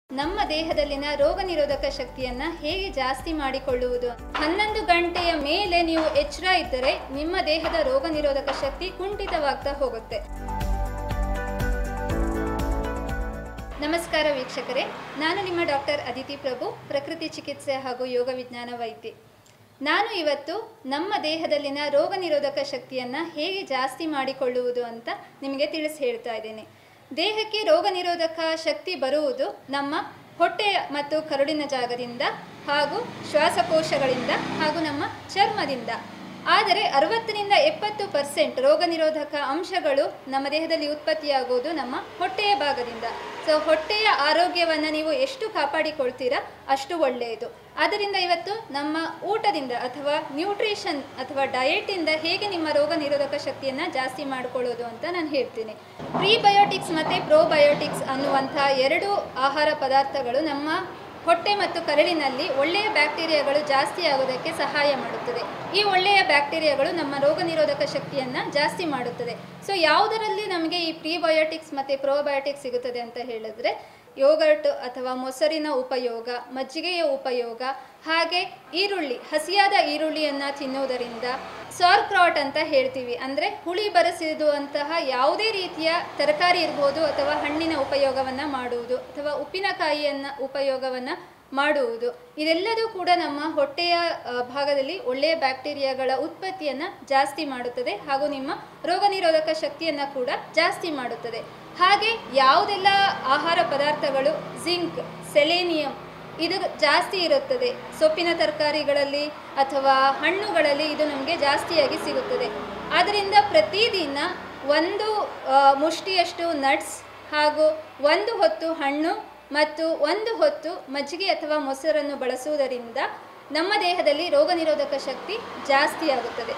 ನಮ್ಮ ದೇಹದಲ್ಲಿನ ರೋಗ ನಿರೋಧಕ ಶಕ್ತಿಯನ್ನ ಹೇಗೆ ಜಾಸ್ತಿ ಮಾಡಿಕೊಳ್ಳುವುದು ಹನ್ನೊಂದು ಗಂಟೆಯ ಮೇಲೆ ನೀವು ಎಚ್ಚರ ಇದ್ದರೆ ನಿಮ್ಮ ದೇಹದ ರೋಗ ನಿರೋಧಕ ಶಕ್ತಿ ಕುಂಠಿತವಾಗ್ತಾ ಹೋಗುತ್ತೆ ನಮಸ್ಕಾರ ವೀಕ್ಷಕರೇ ನಾನು ನಿಮ್ಮ ಡಾಕ್ಟರ್ ಅದಿತಿ ಪ್ರಭು ಪ್ರಕೃತಿ ಚಿಕಿತ್ಸೆ ಹಾಗೂ ಯೋಗ ವಿಜ್ಞಾನ ವೈದ್ಯೆ ನಾನು ಇವತ್ತು ನಮ್ಮ ದೇಹದಲ್ಲಿನ ರೋಗ ನಿರೋಧಕ ಶಕ್ತಿಯನ್ನು ಹೇಗೆ ಜಾಸ್ತಿ ಮಾಡಿಕೊಳ್ಳುವುದು ಅಂತ ನಿಮಗೆ ತಿಳಿಸಿ ಹೇಳ್ತಾ ಇದ್ದೇನೆ ದೇಹಕ್ಕೆ ರೋಗ ನಿರೋಧಕ ಶಕ್ತಿ ಬರುವುದು ನಮ್ಮ ಹೊಟ್ಟೆ ಮತ್ತು ಕರುಳಿನ ಜಾಗದಿಂದ ಹಾಗೂ ಶ್ವಾಸಕೋಶಗಳಿಂದ ಹಾಗೂ ನಮ್ಮ ಚರ್ಮದಿಂದ ಆದರೆ ಅರವತ್ತರಿಂದ ಎಪ್ಪತ್ತು ಪರ್ಸೆಂಟ್ ರೋಗ ನಿರೋಧಕ ಅಂಶಗಳು ನಮ್ಮ ದೇಹದಲ್ಲಿ ಉತ್ಪತ್ತಿಯಾಗುವುದು ನಮ್ಮ ಹೊಟ್ಟೆಯ ಭಾಗದಿಂದ ಸೊ ಹೊಟ್ಟೆಯ ಆರೋಗ್ಯವನ್ನು ನೀವು ಎಷ್ಟು ಕಾಪಾಡಿಕೊಳ್ತೀರಾ ಅಷ್ಟು ಒಳ್ಳೆಯದು ಆದ್ದರಿಂದ ಇವತ್ತು ನಮ್ಮ ಊಟದಿಂದ ಅಥವಾ ನ್ಯೂಟ್ರಿಷನ್ ಅಥವಾ ಡಯಟಿಂದ ಹೇಗೆ ನಿಮ್ಮ ರೋಗ ನಿರೋಧಕ ಶಕ್ತಿಯನ್ನು ಜಾಸ್ತಿ ಮಾಡಿಕೊಳ್ಳೋದು ಅಂತ ನಾನು ಹೇಳ್ತೀನಿ ಪ್ರೀಬಯೋಟಿಕ್ಸ್ ಮತ್ತು ಪ್ರೋಬಯೋಟಿಕ್ಸ್ ಅನ್ನುವಂಥ ಎರಡು ಆಹಾರ ಪದಾರ್ಥಗಳು ನಮ್ಮ ಹೊಟ್ಟೆ ಮತ್ತು ಕರಳಿನಲ್ಲಿ ಒಳ್ಳೆಯ ಬ್ಯಾಕ್ಟೀರಿಯಾಗಳು ಜಾಸ್ತಿ ಆಗೋದಕ್ಕೆ ಸಹಾಯ ಮಾಡುತ್ತದೆ ಈ ಒಳ್ಳೆಯ ಬ್ಯಾಕ್ಟೀರಿಯಾಗಳು ನಮ್ಮ ರೋಗ ನಿರೋಧಕ ಶಕ್ತಿಯನ್ನು ಜಾಸ್ತಿ ಮಾಡುತ್ತದೆ ಸೊ ಯಾವುದರಲ್ಲಿ ನಮಗೆ ಈ ಪ್ರೀಬಯೋಟಿಕ್ಸ್ ಮತ್ತು ಪ್ರೋಬಯೋಟಿಕ್ಸ್ ಸಿಗುತ್ತದೆ ಅಂತ ಹೇಳಿದ್ರೆ ಯೋಗರ್ಟ್ ಅಥವಾ ಮೊಸರಿನ ಉಪಯೋಗ ಮಜ್ಜಿಗೆಯ ಉಪಯೋಗ ಹಾಗೆ ಈರುಳ್ಳಿ ಹಸಿಯಾದ ಈರುಳ್ಳಿಯನ್ನು ತಿನ್ನುವುದರಿಂದ ಸಾರ್ಕ್ರಾಟ್ ಅಂತ ಹೇಳ್ತೀವಿ ಅಂದರೆ ಹುಳಿ ಬರೆಸಿದುವಂತಹ ಯಾವುದೇ ರೀತಿಯ ತರಕಾರಿ ಇರ್ಬೋದು ಅಥವಾ ಹಣ್ಣಿನ ಉಪಯೋಗವನ್ನು ಮಾಡುವುದು ಅಥವಾ ಉಪ್ಪಿನಕಾಯಿಯನ್ನು ಉಪಯೋಗವನ್ನು ಮಾಡುವುದು ಇದೆಲ್ಲದೂ ಕೂಡ ನಮ್ಮ ಹೊಟ್ಟೆಯ ಆ, ಭಾಗದಲ್ಲಿ ಒಳ್ಳೆಯ ಬ್ಯಾಕ್ಟೀರಿಯಾಗಳ ಉತ್ಪತ್ತಿಯನ್ನು ಜಾಸ್ತಿ ಮಾಡುತ್ತದೆ ಹಾಗೂ ನಿಮ್ಮ ರೋಗ ನಿರೋಧಕ ಶಕ್ತಿಯನ್ನು ಕೂಡ ಜಾಸ್ತಿ ಮಾಡುತ್ತದೆ ಹಾಗೆ ಯಾವುದೆಲ್ಲ ಆಹಾರ ಪದಾರ್ಥಗಳು ಜಿಂಕ್ ಸೆಲೇನಿಯಂ ಇದು ಜಾಸ್ತಿ ಇರುತ್ತದೆ ಸೊಪ್ಪಿನ ತರಕಾರಿಗಳಲ್ಲಿ ಅಥವಾ ಹಣ್ಣುಗಳಲ್ಲಿ ಇದು ನಮಗೆ ಜಾಸ್ತಿಯಾಗಿ ಸಿಗುತ್ತದೆ ಆದ್ದರಿಂದ ಪ್ರತಿದಿನ ಒಂದು ಆ, ಮುಷ್ಟಿಯಷ್ಟು ನಟ್ಸ್ ಹಾಗೂ ಒಂದು ಹೊತ್ತು ಹಣ್ಣು ಮತ್ತು ಒಂದು ಹೊತ್ತು ಮಜ್ಜಿಗೆ ಅಥವಾ ಮೊಸರನ್ನು ಬಳಸುವುದರಿಂದ ನಮ್ಮ ದೇಹದಲ್ಲಿ ರೋಗ ನಿರೋಧಕ ಶಕ್ತಿ ಜಾಸ್ತಿ ಆಗುತ್ತದೆ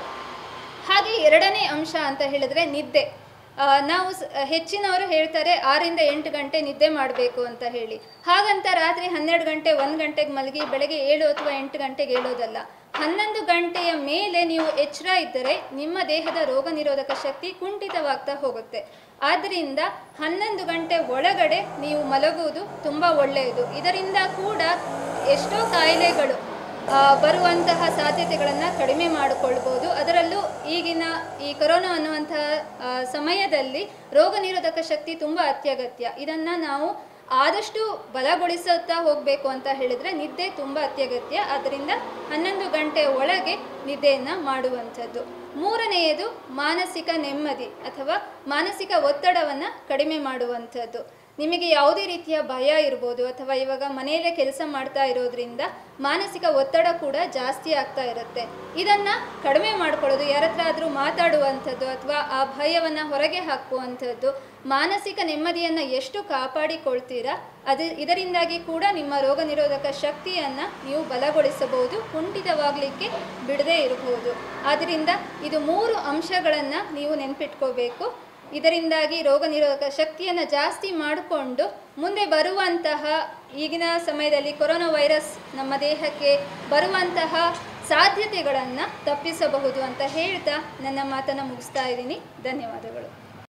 ಹಾಗೆ ಎರಡನೇ ಅಂಶ ಅಂತ ಹೇಳಿದ್ರೆ ನಿದ್ದೆ ಆ, ನಾವು ಸ್- ಹೆಚ್ಚಿನವರು ಹೇಳ್ತಾರೆ ಆರಿಂದ ಎಂಟು ಗಂಟೆ ನಿದ್ದೆ ಮಾಡಬೇಕು ಅಂತ ಹೇಳಿ ಹಾಗಂತ ರಾತ್ರಿ ಹನ್ನೆರಡು ಗಂಟೆ ಒಂದು ಗಂಟೆಗೆ ಮಲಗಿ ಬೆಳಗ್ಗೆ ಏಳು ಅಥವಾ ಎಂಟು ಗಂಟೆಗೆ ಏಳೋದಲ್ಲ ಹನ್ನೊಂದು ಗಂಟೆಯ ಮೇಲೆ ನೀವು ಎಚ್ಚರ ಇದ್ದರೆ ನಿಮ್ಮ ದೇಹದ ರೋಗ ನಿರೋಧಕ ಶಕ್ತಿ ಕುಂಠಿತವಾಗ್ತಾ ಹೋಗುತ್ತೆ ಆದ್ದರಿಂದ ಹನ್ನೊಂದು ಗಂಟೆ ಒಳಗಡೆ ನೀವು ಮಲಗುವುದು ತುಂಬ ಒಳ್ಳೆಯದು ಇದರಿಂದ ಕೂಡ ಎಷ್ಟೋ ಕಾಯಿಲೆಗಳು ಆ, ಬರುವಂತಹ ಸಾಧ್ಯತೆಗಳನ್ನು ಕಡಿಮೆ ಮಾಡಿಕೊಳ್ಬೋದು ಅದರಲ್ಲೂ ಈಗಿನ ಈ ಕೊರೋನಾ ಅನ್ನುವಂತಹ ಆ, ಸಮಯದಲ್ಲಿ ರೋಗ ನಿರೋಧಕ ಶಕ್ತಿ ತುಂಬ ಅತ್ಯಗತ್ಯ ಇದನ್ನು ನಾವು ಆದಷ್ಟು ಬಲಗೊಳಿಸುತ್ತಾ ಹೋಗಬೇಕು ಅಂತ ಹೇಳಿದರೆ ನಿದ್ದೆ ತುಂಬ ಅತ್ಯಗತ್ಯ ಆದ್ದರಿಂದ ಹನ್ನೊಂದು ಗಂಟೆ ಒಳಗೆ ನಿದ್ದೆಯನ್ನು ಮಾಡುವಂಥದ್ದು ಮೂರನೆಯದು ಮಾನಸಿಕ ನೆಮ್ಮದಿ ಅಥವಾ ಮಾನಸಿಕ ಒತ್ತಡವನ್ನು ಕಡಿಮೆ ಮಾಡುವಂಥದ್ದು ನಿಮಗೆ ಯಾವುದೇ ರೀತಿಯ ಭಯ ಇರ್ಬೋದು ಅಥವಾ ಇವಾಗ ಮನೆಯಲ್ಲೇ ಕೆಲಸ ಮಾಡ್ತಾ ಇರೋದ್ರಿಂದ ಮಾನಸಿಕ ಒತ್ತಡ ಕೂಡ ಜಾಸ್ತಿ ಆಗ್ತಾ ಇರುತ್ತೆ ಇದನ್ನು ಕಡಿಮೆ ಮಾಡ್ಕೊಳ್ಳೋದು ಯಾರ ಹತ್ರ ಆದರೂ ಮಾತಾಡುವಂಥದ್ದು ಅಥವಾ ಆ ಭಯವನ್ನು ಹೊರಗೆ ಹಾಕುವಂಥದ್ದು ಮಾನಸಿಕ ನೆಮ್ಮದಿಯನ್ನು ಎಷ್ಟು ಕಾಪಾಡಿಕೊಳ್ತೀರಾ ಅದು ಇದರಿಂದಾಗಿ ಕೂಡ ನಿಮ್ಮ ರೋಗ ನಿರೋಧಕ ಶಕ್ತಿಯನ್ನು ನೀವು ಬಲಗೊಳಿಸಬಹುದು ಕುಂಠಿತವಾಗಲಿಕ್ಕೆ ಬಿಡದೇ ಇರಬಹುದು ಆದ್ದರಿಂದ ಇದು ಮೂರು ಅಂಶಗಳನ್ನು ನೀವು ನೆನ್ಪಿಟ್ಕೋಬೇಕು ಇದರಿಂದಾಗಿ ರೋಗ ನಿರೋಧಕ ಶಕ್ತಿಯನ್ನು ಜಾಸ್ತಿ ಮಾಡಿಕೊಂಡು ಮುಂದೆ ಬರುವಂತಹ ಈಗಿನ ಸಮಯದಲ್ಲಿ ಕೊರೋನಾ ವೈರಸ್ ನಮ್ಮ ದೇಹಕ್ಕೆ ಬರುವಂತಹ ಸಾಧ್ಯತೆಗಳನ್ನು ತಪ್ಪಿಸಬಹುದು ಅಂತ ಹೇಳ್ತಾ ನನ್ನ ಮಾತನ್ನು ಮುಗಿಸ್ತಾ ಇದ್ದೀನಿ ಧನ್ಯವಾದಗಳು